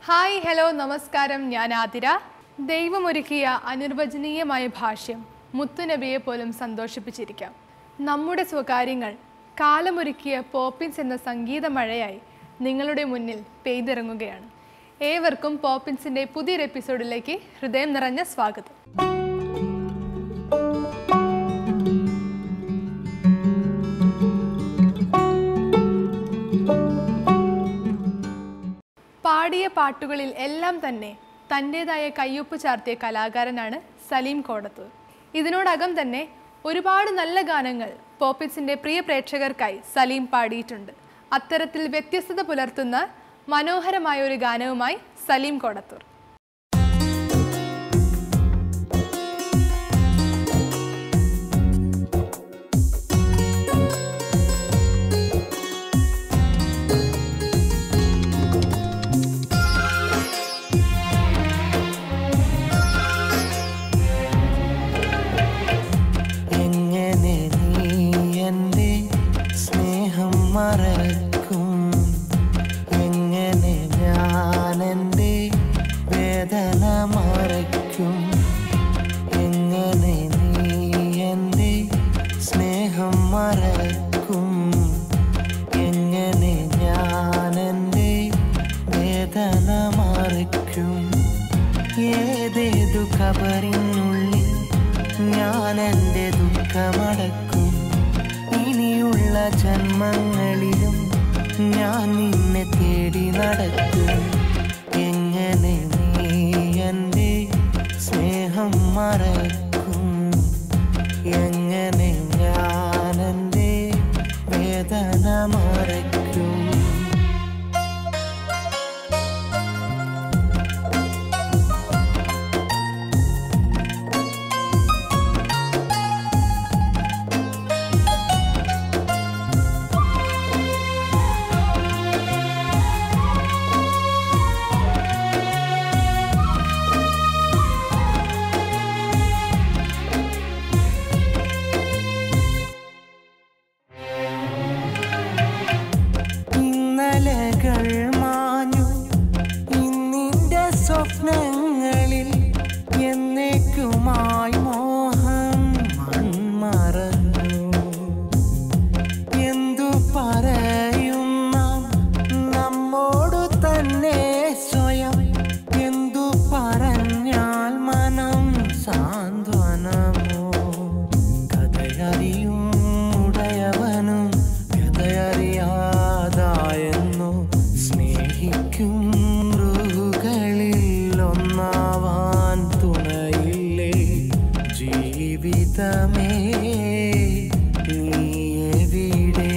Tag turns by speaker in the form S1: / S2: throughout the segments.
S1: hi hello നമസ്കാരം ഞാൻ ആതിര ദൈവമൊരുക്കിയ അനിർവചനീയമായ ഭാഷ്യം മുത്തുനബിയെ പോലും സന്തോഷിപ്പിച്ചിരിക്കാം നമ്മുടെ സ്വകാര്യങ്ങൾ കാലമൊരുക്കിയ പോപ്പിൻസ് എന്ന സംഗീത മഴയായി നിങ്ങളുടെ മുന്നിൽ പെയ്തിറങ്ങുകയാണ് ഏവർക്കും പോപ്പിൻസിൻ്റെ പുതിയൊരു എപ്പിസോഡിലേക്ക് ഹൃദയം നിറഞ്ഞ സ്വാഗതം പാടിയ പാട്ടുകളിൽ എല്ലാം തന്നെ തൻ്റേതായ കയ്യൊപ്പ് ചാർത്തിയ കലാകാരനാണ് സലീം കോടത്തൂർ ഇതിനോടകം തന്നെ ഒരുപാട് നല്ല ഗാനങ്ങൾ പോപ്പിറ്റ്സിൻ്റെ പ്രിയ പ്രേക്ഷകർക്കായി സലീം പാടിയിട്ടുണ്ട് അത്തരത്തിൽ വ്യത്യസ്തത പുലർത്തുന്ന മനോഹരമായ ഒരു ഗാനവുമായി സലീം കോടത്തൂർ
S2: എങ്ങനെ നീ എൻ്റെ സ്നേഹം മറക്കും എങ്ങനെ ഞാൻ എൻ്റെ വേദന മറയ്ക്കും എങ്ങനെ നീ എൻ്റെ സ്നേഹം മറക്കും എങ്ങനെ ഞാൻ എൻ്റെ വേദന മറയ്ക്കും ഏതേതു കബറിനുള്ളിൽ ഞാൻ എൻ്റെ ദുഃഖമടക്കും ഇനിയുള്ള ജന്മങ്ങളിലും ഞാൻ നിന്നെ തേടി നടക്കും എങ്ങനെ നീ എൻ്റെ സ്നേഹം മറക്കും എങ്ങനെ ഞാൻ എൻ്റെ വേദന മറയ്ക്കും ഇന്നലകൾ മാഞ്ഞു ഇന്നിന്റെ സ്വപ്നങ്ങളിൽ എന്നേക്കുമായി മോഹം മൺമറന്നു എന്തു പറയുന്ന നമ്മോടു തന്നെ സ്വയം എന്തു പറഞ്ഞാൽ മനം സാന്ത്വനമോ കഥയറിയും ഉടയവനും കഥയറിയാതായെന്നു സ്നേഹിക്കും മൃഗങ്ങളിൽ ഒന്നാവാൻ തുണയില്ലേ ജീവിതമേ നീ എവിടെ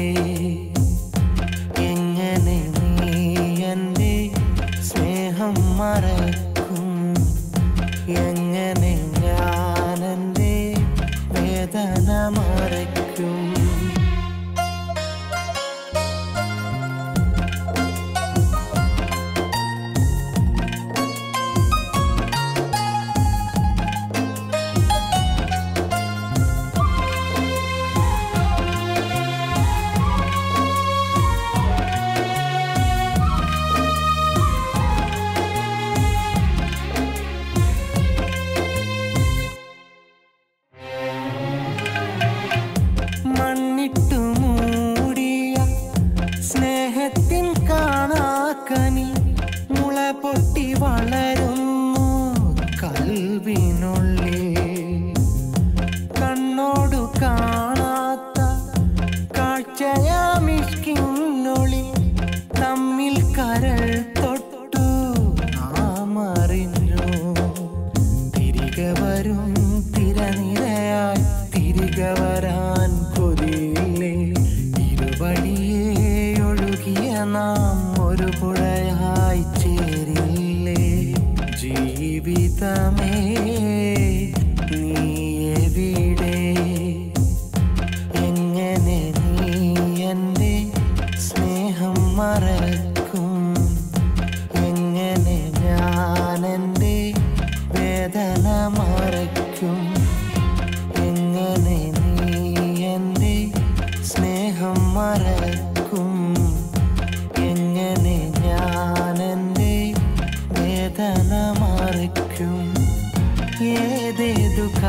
S2: എങ്ങനെ നീ എൻ്റെ സ്നേഹം മറക്കും എങ്ങനെ ഞാൻ എൻ്റെ വേദന മറയ്ക്കും മണ്ണിട്ടു മൂടിയ സ്നേഹത്തിൻ കാണാക്കനി മുള പൊട്ടി വളരുന്നു കൽവിനുള്ളിൽ കണ്ണോടു കാണാത്ത കാഴ്ചയാമിഷ്കിനുള്ളിൽ തമ്മിൽ കരൾ തൊട്ടു നാം അറിഞ്ഞു തിരികെ വരും തിരനിരയായി തിരികെ വരാൻ കൊതിയില്ലേ ഇരുവഴിയേ ഒഴുകിയ നാം ഒരു പുഴയായി ചേരില്ലേ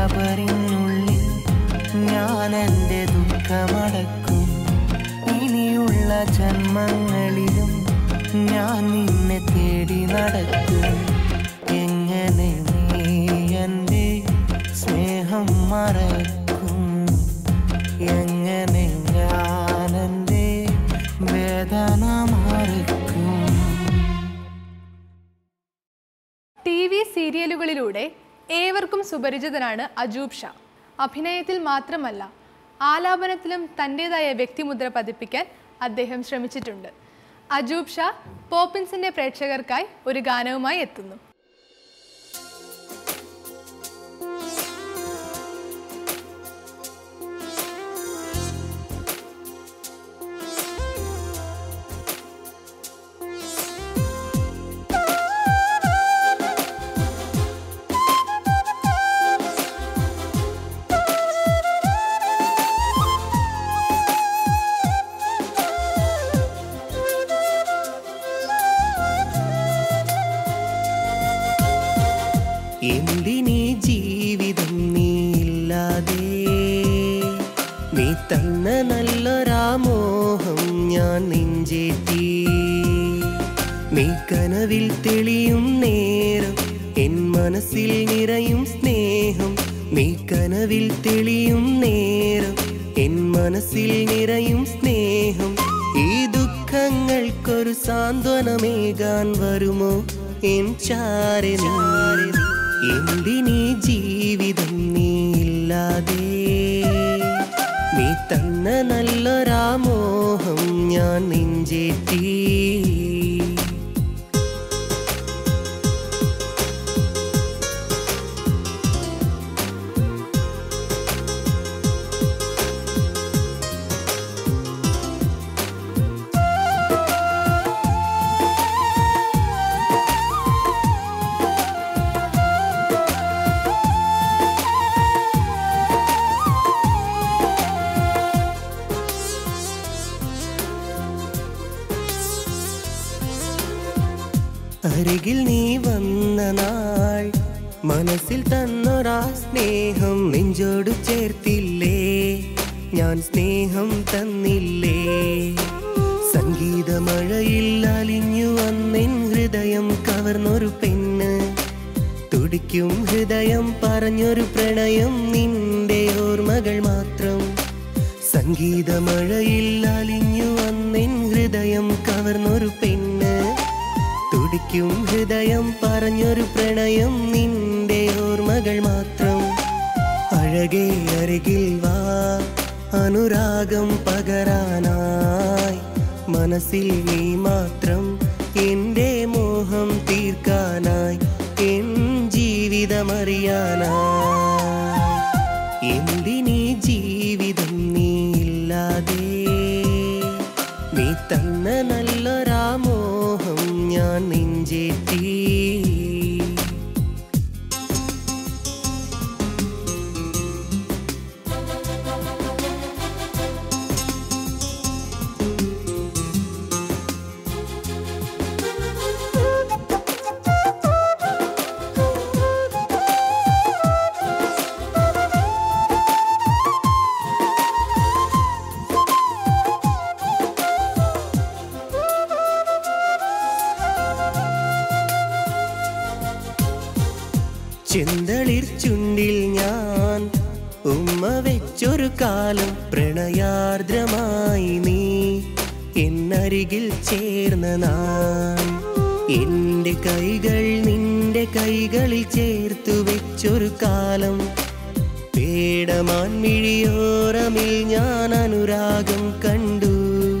S2: കബറിനുള്ളിൽ ഞാൻ എൻ്റെ ദുഃഖമടക്കും ഇനിയുള്ള ജന്മങ്ങളിലും ഞാൻ നിന്നെ തേടി നടക്കും എങ്ങനെ നീ എൻ്റെ സ്നേഹം മറക്കും എങ്ങനെ ഞാൻ എൻ്റെ വേദന മറക്കും
S1: ടി വി സീരിയലുകളിലൂടെ ഏവർക്കും സുപരിചിതനാണ് അജൂബ് ഷാ അഭിനയത്തിൽ മാത്രമല്ല ആലാപനത്തിലും തൻ്റെതായ വ്യക്തിമുദ്ര പതിപ്പിക്കാൻ അദ്ദേഹം ശ്രമിച്ചിട്ടുണ്ട് അജൂബ് ഷാ പോപ്പിൻസിന്റെ പ്രേക്ഷകർക്കായി ഒരു ഗാനവുമായി എത്തുന്നു
S2: എന്തിനീ ജീവിതം നീ ഇല്ലാതെ നീ തന്ന നല്ലൊരാമോഹം ഞാൻ നെഞ്ചേറ്റി നീ കനവിൽ തെളിയും നേരം എൻ മനസ്സിൽ നിറയും സ്നേഹം നീ കനവിൽ തെളിയും നേരം എൻ മനസ്സിൽ നിറയും സ്നേഹം ഈ ദുഃഖങ്ങൾക്കൊരു സാന്ത്വനമേകാൻ വരുമോ എൻ ചാരെ നീ എന്തിനീ ജീവിതം നീ ഇല്ലാതെ നീ തന്ന നല്ലൊരാമോഹം ഞാൻ നെഞ്ചേറ്റി അരികിൽ നീ വന്ന നാൾ മനസ്സിൽ തന്നൊരാ സ്നേഹം നെഞ്ചോട് ചേർത്തില്ലേ ഞാൻ സ്നേഹം തന്നില്ലേ സംഗീതമഴയിൽ അലിഞ്ഞു വന്നെൻ ഹൃദയം കവർന്നൊരു പെണ്ണ് തുടിക്കും ഹൃദയം പറഞ്ഞൊരു പ്രണയം നിന്റെ ഓർമ്മകൾ മാത്രം സംഗീതമഴയിൽ അലിഞ്ഞു വന്നെൻ ഹൃദയം കവർന്നൊരു പെണ്ണ് തുടിക്കും ഹൃദയം പറഞ്ഞൊരു പ്രണയം നിന്റെ ഓർമ്മകൾ മാത്രം അഴകെ അരികിൽ വാ അനുരാഗം പകരാനായി മനസ്സിൽ നീ മാത്രം എൻ്റെ മോഹം തീർക്കാനായി എൻ ജീവിതമറിയാനായി എന്തിനീ ജീവിതം നീ ഇല്ലാതെ നീ തന്ന നല്ലൊരാമോഹം ഞാൻ നെഞ്ചേറ്റി ചെന്തളിർ ചുണ്ടിൽ ഞാൻ ഉമ്മ വെച്ചൊരു കാലം പ്രണയാർദ്രമായി നീ എന്നരികിൽ ചേർന്ന നാൾ എന്റെ കൈകൾ നിന്റെ കൈകളിൽ ചേർത്തു വെച്ചൊരു കാലം പേടമാൻ മിഴിയോരമിൽ ഞാൻ അനുരാഗം കണ്ടു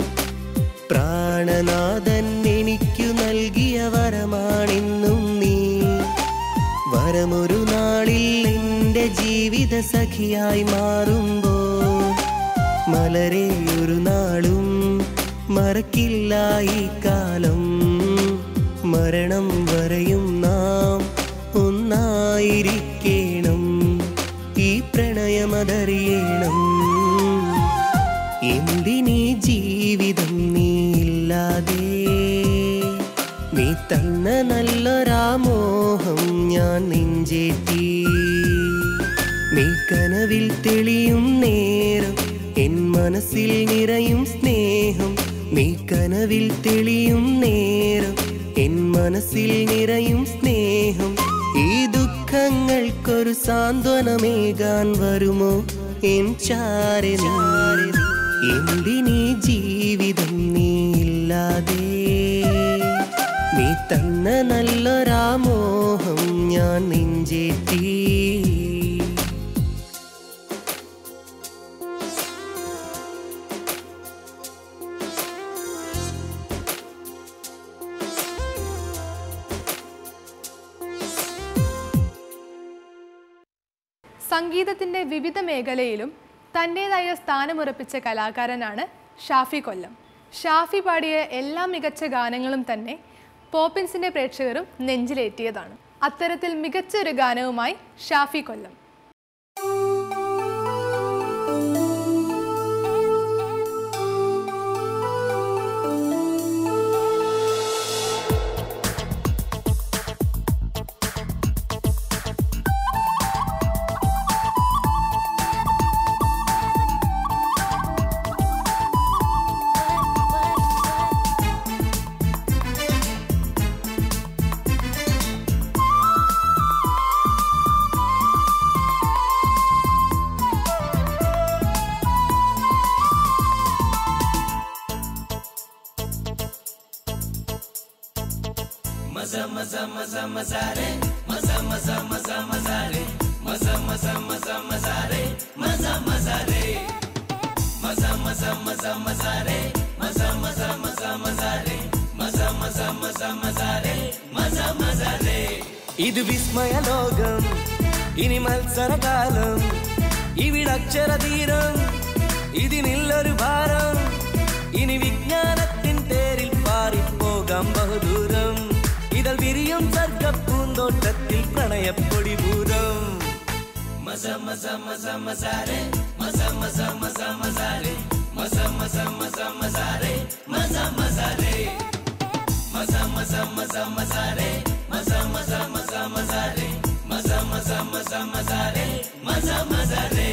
S2: പ്രാണനാഥൻ എനിക്കു നൽകിയ വരമാണിന്നും നീ വരമൊരു നാളിൽ എൻ്റെ ജീവിത സഖിയായി മാറുമ്പോ മലരെ ഒരു നാളും മറക്കില്ല ഈ കാലം മരണം വരെയും നാം ഒന്നായിരിക്കണം ഈ പ്രണയമതറിയണം എന്തിനീ ജീവിതം നീ ഇല്ലാതെ നീ തന്ന നല്ലൊരാമോഹം ഞാൻ നെഞ്ചേറ്റി നീ കനവിൽ തെളിയും നേരം എൻ മനസ്സിൽ നിറയും സ്നേഹം നീ കനവിൽ തെളിയും നേരം എൻ മനസ്സിൽ നിറയും സ്നേഹം ഈ ദുഃഖങ്ങൾക്കൊരു സാന്ത്വനമേകാൻ വരുമോ എൻ ചാരെ നീ എന്തിനീ ജീവിതം നീ ഇല്ലാതെ നീ തന്ന നല്ലൊരാമോഹം ഞാൻ നെഞ്ചേറ്റി
S1: സംഗീതത്തിന്റെ വിവിധ മേഖലയിലും തൻ്റെതായ സ്ഥാനമുറപ്പിച്ച കലാകാരനാണ് ഷാഫി കൊല്ലം ഷാഫി പാടിയ എല്ലാ മികച്ച ഗാനങ്ങളും തന്നെ പോപ്പിൻസിന്റെ പ്രേക്ഷകരും നെഞ്ചിലേറ്റിയതാണ് അത്തരത്തിൽ മികച്ച ഒരു ഗാനവുമായി ഷാഫി കൊല്ലം
S2: ഇത് വിസ്മയ ലോകം ഇനി മത്സരകാലം ഇവിടക്ഷര തീരം ഇതിനില്ലൊരു ഭാരം ഇനി വിജ്ഞാനത്തിൻ തേരിൽ പാറിപ്പോകാം ബഹുദൂരം ഇതൾ വിരിയും സർഗപ്പൂന്തോട്ടത്തിൽ പ്രണയപ്പൊടി പൂരം മസ മസ മസ മസാരെ മസ മസ മസ മസാരെ മസ മസ മസ മസാരെ മസ മസാരെ മസ മസ മസ മസാരെ മസ മസ മസ മസാരെ മസ മസ മസ മസാരെ മസ മസാരെ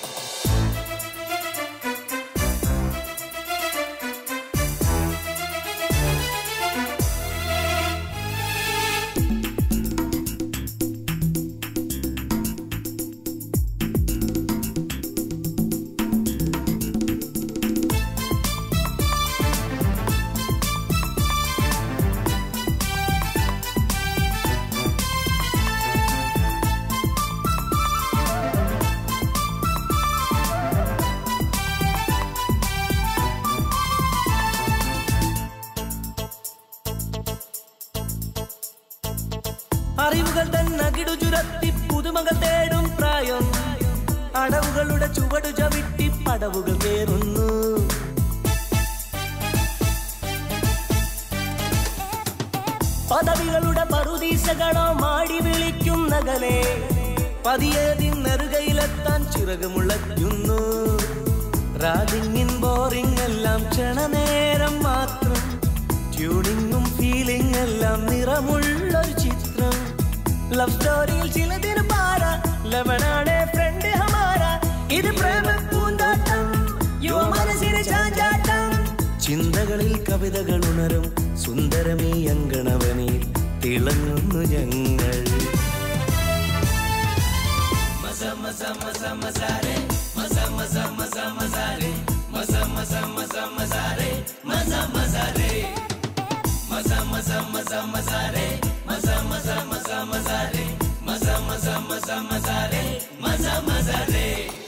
S2: അറിവുകൾ തന്നകിടു ചുരത്തി പുതുമകൾ തേടും പ്രായം അടവുകളുടെ ചുവടു ചവിട്ടി പടവുകൾ കയറുന്നു പദവികളുടെ പറുദീസകളോ മാടി വിളിക്കും നഗലെ പതിയതിൻ നെറുകയിലെത്താൻ ചിറകുമുളയ്ക്കുന്നു റാദിങ്ങിൻ ബോറിംഗ് എല്ലാം ക്ഷണനേരം മാത്രം ട്യൂണിങ്ങും ഫീലിംഗ് എല്ലാം നിറമുള്ളൊരു ചിത്രം ലവ് സ്റ്റോറിയിൽ ചിലതിന് പാര ലവനാണ് ഫ്രണ്ട് ഹമാര ഇത് പ്രേമ പൂന്താട്ടം യുവ മനസ്സിന് ചാഞ്ചാട്ടം ചിന്തകളിൽ കവിതകൾ ഉണരും സുന്ദരമീ അങ്കണവനിൽ തിളങ്ങുന്നു ഞങ്ങൾ മസ മസ മസ മസാരെ മസ മസ മസ മസാരെ മസ മസ മസ മസാരെ മസ മസാരെ മസ മസ മസ മസാരെ മസ മസ മസ മസാരെ മസ മസ മസ മസാരെ മസ മസാരെ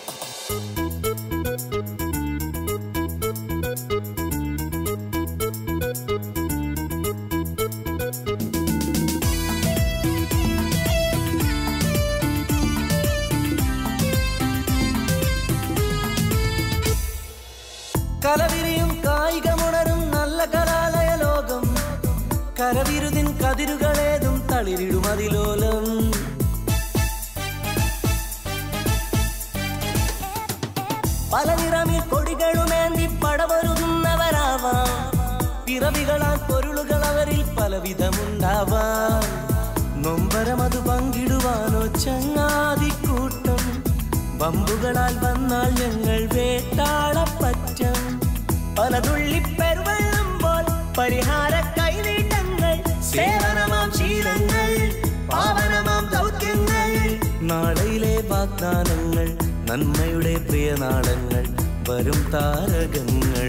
S2: കലവിരിയും കായികമുണരും നല്ല കലാലയ ലോകം കരവിരുതിൻ കതിരുകളേതും തളിരിടും അതിലോലം പല നിറമിൽ കൊടികളുമേന്തി പടവരുന്നവരാവാം പിറവികളാൽ പൊരുളുകൾ അവരിൽ പലവിധമുണ്ടാവാം നൊമ്പരം അത് പങ്കിടുവാനോ ചങ്ങാതിക്കൂട്ടം അമ്പുകളാൽ വന്നാൽ ഞങ്ങൾ വേട്ടാളപ്പറ്റം പലതുള്ളി പെരുവെള്ളുമ്പോൾ പരിഹാര കൈനീട്ടങ്ങൾ സേവനമാം ശീലങ്ങൾ പാവനമാം ദൗത്യങ്ങൾ നാളെയിലെ വാഗ്ദാനങ്ങൾ നന്മയുടെ പ്രിയനാളങ്ങൾ വരും താരകങ്ങൾ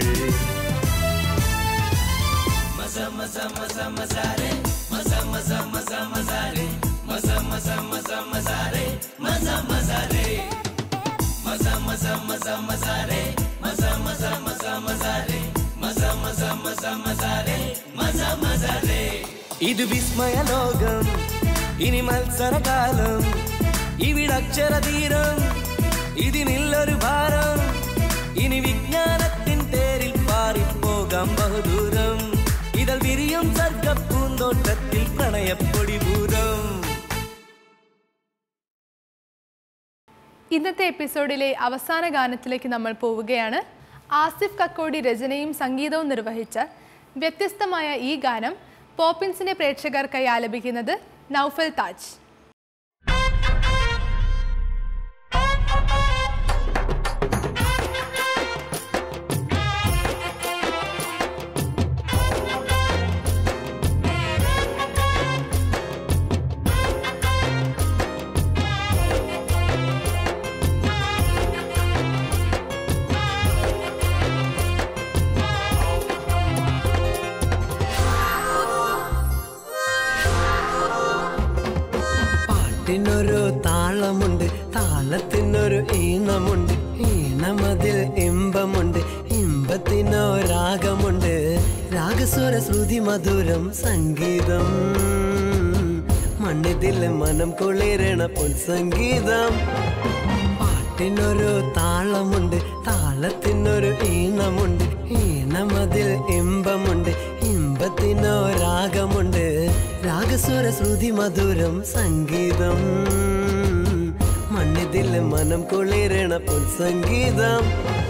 S2: ഇത് വിസ്മയ ലോകം ഇനി മത്സരകാലം ഇവിടക്ഷരതീരം ഇതിനില്ലൊരു ഭാരം ഇനി വിജ്ഞാനത്തിൻ പേരിൽ പാറിപ്പോകാം ബഹുദൂരം ഇതൽ വിരിയും സർഗപ്പൂന്തോട്ടത്തിൽ പ്രണയപ്പൊടി ഭൂതം
S1: ഇന്നത്തെ എപ്പിസോഡിലെ അവസാന ഗാനത്തിലേക്ക് നമ്മൾ പോവുകയാണ് ആസിഫ് കക്കോടി രചനയും സംഗീതവും നിർവഹിച്ച വ്യത്യസ്തമായ ഈ ഗാനം പോപ്പിൻസിനെ പ്രേക്ഷകർക്കായി ആലപിക്കുന്നത് നൗഫൽ താജ്
S3: പാട്ടിനൊരു താളമുണ്ട് താളത്തിനൊരു ഈണമുണ്ട് ഈണമതിൽ ഇമ്പമുണ്ട് ഇമ്പത്തിനോ രാഗമുണ്ട് രാഗസ്വര ശ്രുതി മധുരം സംഗീതം മണ്ണിതിൽ മനം കുളിരണ പൊൻ സംഗീതം പാട്ടിനൊരു താളമുണ്ട് താളത്തിനൊരു ഈണമുണ്ട് ഈണമതിൽ ഇമ്പമുണ്ട് ഇമ്പത്തിനോ രാഗമുണ്ട് രാഗസ്വര ശ്രുതി മധുരം സംഗീതം മണ്ണിതിൽ മനം കുളിരണ പൊൻ സംഗീതം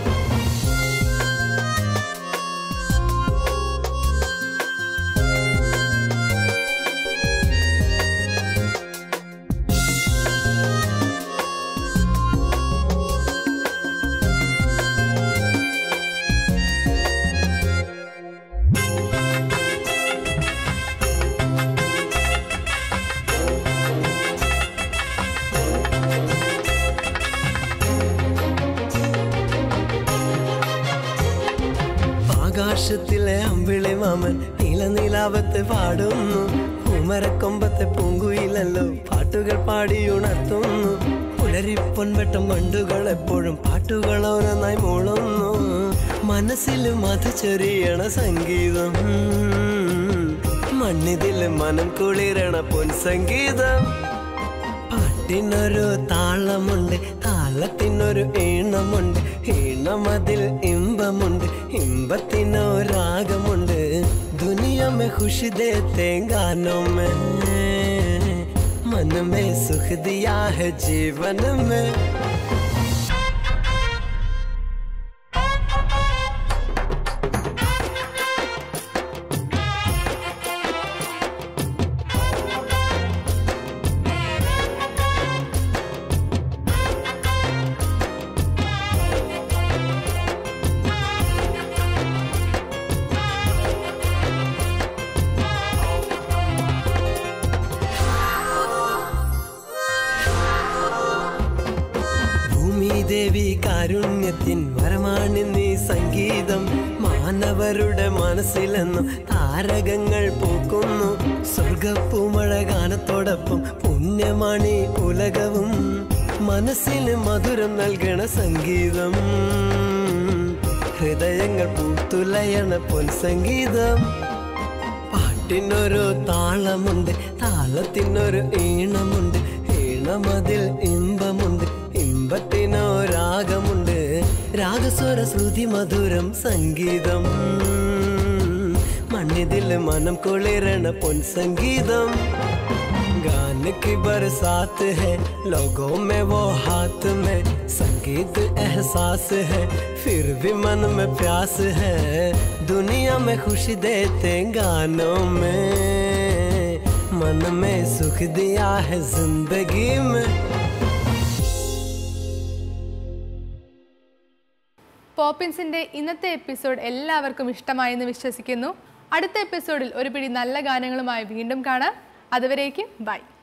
S3: ആകാശത്തിലെ അമ്പിളി മാമൻ നീലനീലാവത്ത് പാടുന്നു കുമരക്കൊമ്പത്തെ പൂങ്കുയിലല്ലോ പാട്ടുകൾ പാടി ഉണർത്തുന്നു പുലരിപ്പൊൻവെട്ടം വണ്ടുകൾ എപ്പോഴും പാട്ടുകൾ ഓരോന്നായി മൂളുന്നു മനസ്സിൽ മധു ചൊരിയണ സംഗീതം മണ്ണിതിൽ മനം കുളിരണ പൊൻ സംഗീതം പാട്ടിനൊരു താളമുണ്ട് താളത്തിനൊരു ഈണമുണ്ട് ഈണമതിൽ ഇമ്പമുണ്ട് ഇമ്പത്തിനോ രാഗമുണ്ട് दुनिया में खुशी देते गानों में मन में सुख दिया है जीवन में ഭൂമിദേവി കാരുണ്യത്തിൻ വരമാണ് നീ സംഗീതം മാനവരുടെ മനസ്സിലെന്നും താരകങ്ങൾ പൂക്കുന്നു സ്വർഗപ്പൂമഴ ഗാനത്തോടൊപ്പം പുണ്യമാണി ഉലകവും മനസ്സിന് മധുരം നൽകണ സംഗീതം ഹൃദയങ്ങൾ പൂത്തുലയണ പൊൻ സംഗീതം പാട്ടിനൊരു താളമുണ്ട് താളത്തിനൊരു ഈണമുണ്ട് ഈണമതിൽ ഇമ്പമുണ്ട് ഇമ്പത്തിനോ രാഗമുണ്ട് രാഗസ്വര ശ്രുതി മധുരം സംഗീതം മണ്ണിതിൽ മനം കുളിരണ പൊൻ സംഗീതം गान की बरसात है लोगों में वो हाथ में संगीत एहसास है फिर भी मन में प्यास है दुनिया में खुशी देते गानों में मन में सुख दिया है जिंदगी में
S1: പോപ്പിൻസിൻ്റെ ഇന്നത്തെ എപ്പിസോഡ് എല്ലാവർക്കും ഇഷ്ടമായെന്ന് വിശ്വസിക്കുന്നു അടുത്ത എപ്പിസോഡിൽ ഒരു പിടി നല്ല ഗാനങ്ങളുമായി വീണ്ടും കാണാം അതുവരേക്കും ബൈ